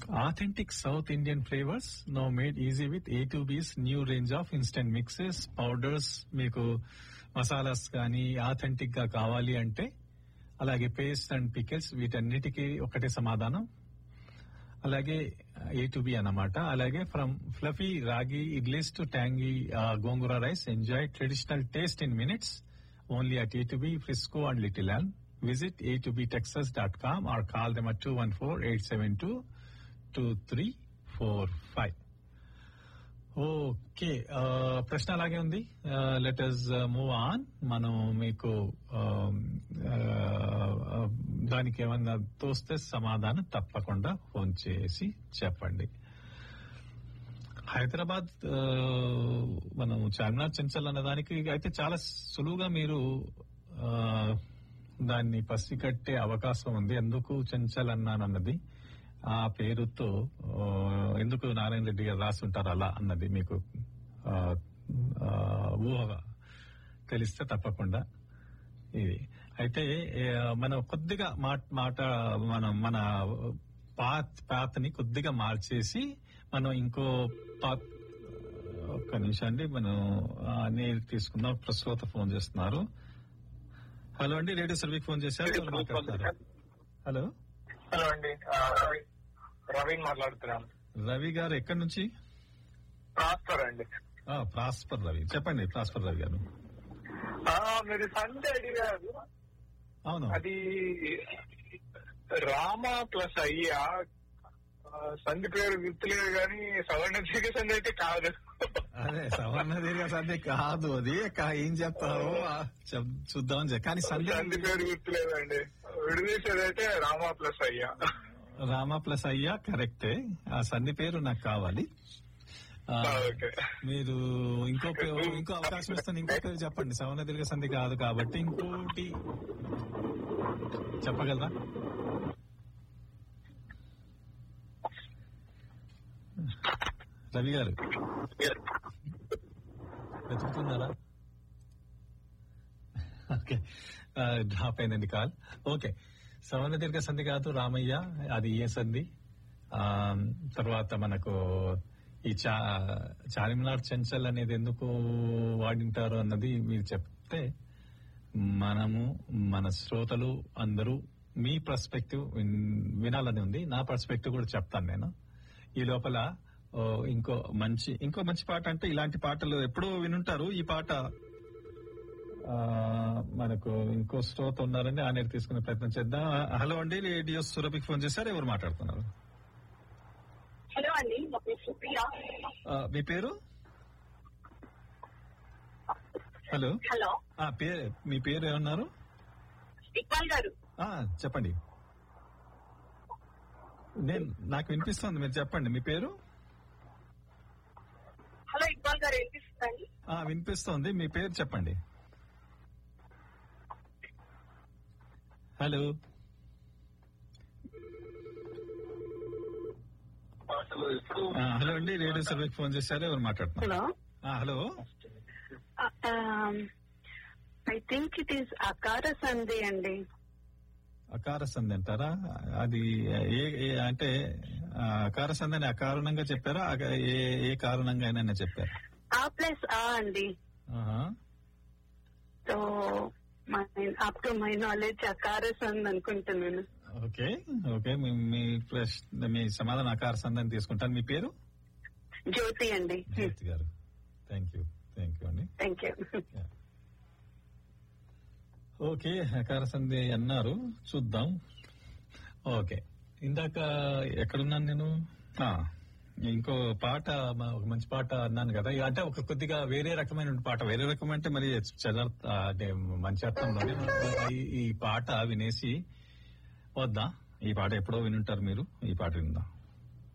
Authentic South Indian flavors now made easy with A2B's new range of instant mixes, powders, మీకు మసాలాస్ కానీ authentic గా కావాలి అంటే అలాగే పేస్ట్ అండ్ పికిల్స్ వీటన్నిటికీ ఒకటే సమాధానం అలాగే ఏ టు బి అన్నమాట అలాగే from fluffy ragi idlis to tangy gongura rice enjoy traditional taste in minutes only at A to B Frisco and little and visit A to B Texas dot com or call them at two one four eight seven two two three four five okay ప్రశ్న అలాగే ఉంది let us move on మనం మీకు um, uh, దానికి ఏమన్నా తోస్తే సమాధానం తప్పకుండా ఫోన్ చేసి చెప్పండి హైదరాబాద్ ఆ, మనం చార్మినార్ చెంచల్ అన్న దానికి అయితే చాలా సులువుగా మీరు ఆ, దాన్ని పసిగట్టే అవకాశం ఉంది ఎందుకు చెంచల్ అన్నానన్నది ఆ పేరుతో ఆ, ఎందుకు నారాయణ రెడ్డి గారు రాసుంటారు అలా అన్నది మీకు ఆ, ఆ, ఊహగా తెలిస్తే తప్పకుండా ఇది అయితే ఏ, మనం కొద్దిగా మాట మాట మనం మన పాత్ పాత్ని కొద్దిగా మార్చేసి మనం ఇంకో పాత్ ఒక్క నిమిషం అండి మనం ఆ, నేను తీసుకుందాం ప్రస్తుత ఫోన్ చేస్తున్నారు హలో అండి రేడియో సర్వీకి ఫోన్ చేశారు ఎవరు మాట్లాడుతున్నారు హలో హలో అండి ఆ, రవి రవీన్ మాట్లాడుతున్నాను రవి గారు ఎక్కడి నుంచి ప్రాస్పర్ అండి ఆ, ప్రాస్పర్ రవి చెప్పండి ప్రాస్పర్ రవి గారు ఆ, మీరు సండే అడిగారు అవును అది రామ ప్లస్ అయ్యా ఆ, సంధి పేరు గుర్తులేదు కానీ సవర్ణ దీర్ఘ సంధి అయితే కాదు అదే సవర్ణ దీర్ఘ సంధి కాదు అది కా- ఏం చెప్తారో ఆ, చెప్- చూద్దాం చె- కానీ సంధి సంధి పేరు గుర్తులేదండి విడదీసేది అయితే రామ ప్లస్ అయ్యా రామ ప్లస్ అయ్యా కరెక్టే ఆ సంధి పేరు నాకు కావాలి ఆ, ఆ, ఓకే మీరు ఇంకో పే- ఇంకో అవకాశం ఇస్తాను ఇంకో పేరు చెప్పండి సవర్ణ దీర్ఘ సంధి కాదు కాబట్టి ఇంకోటి చెప్పగలరా రవి గారు వెతుకుతున్నారా ఓకే డ్రాప్ అయిందండి కాల్ ఓకే సవర్ణ దీర్ఘ సంధి కాదు రామయ్య అది ఏ సంధి ఆ, తర్వాత మనకు ఈ చా చార్మినార్ చెంచల్ అనేది ఎందుకు వాడింటారు అన్నది మీరు చెప్తే మనము మన శ్రోతలు అందరూ మీ పర్స్పెక్టివ్ వినాలని ఉంది నా పర్స్పెక్టివ్ కూడా చెప్తాను నేను ఈ లోపల ఓ, ఇంకో మంచి ఇంకో మంచి పాట అంటే ఇలాంటి పాటలు ఎప్పుడో వినుంటారు ఈ పాట ఆ, మనకు ఇంకో శ్రోత ఉన్నారని ఆయన తీసుకునే ప్రయత్నం చేద్దాం హలో అండి రేడియో సురభికి ఫోన్ చేశారు ఎవరు మాట్లాడుతున్నారు హలో అండి నా పేరు సుప్రియ ఆ, మీ పేరు హలో హలో ఆ, పేరు మీ పేరు ఏమన్నారు ఇక్బాల్ గారు ఆ, చెప్పండి నేను నాకు వినిపిస్తుంది మీరు చెప్పండి మీ పేరు హలో ఇక్బాల్ గారు వినిపిస్తుందండి ఆ, వినిపిస్తోంది మీ పేరు చెప్పండి హలో ఆ, హలో అండి రేడియో సర్వీకి ఫోన్ చేశారు ఎవరు మాట్లాడుతున్నారు హలో ఆ, hello I think it is అకార సంధి అండి అకార సంధి అంటారా అది ఏ ఏ- అంటే ఆ, అకార సంధి అని అకారణంగా చెప్పారా అక- ఏ ఏ కారణంగా అయినా చెప్పారా ఆ ప్లస్ ఆ అండి ఆహా. So my up to my knowledge అకార సంధి అనుకుంటున్నాను ఓకే ఓకే మీ మీ ప్రశ్న మీ సమాధానం అకార సంధి అని తీసుకుంటాను మీ పేరు జ్యోతి అండి Jyothi garu thank you thank you అండి థ్యాంక్ యూ ఓకే అకార సంధి అన్నారు చూద్దాం ఓకే ఇందాక ఎక్కడున్నాను నేను ఆ, ఇంకో పాట మ- ఒక మంచి పాట అన్నాను కదా ఇక అంటే ఒక కొద్దిగా వేరే రకమైన పాట వేరే రకం అంటే మరి చదర్ అంటే మంచి అర్థంలోనే ఈ- ఈ పాట వినేసి వద్దా ఈ పాట ఎప్పుడో వినుంటారు మీరు ఈ పాట విందాం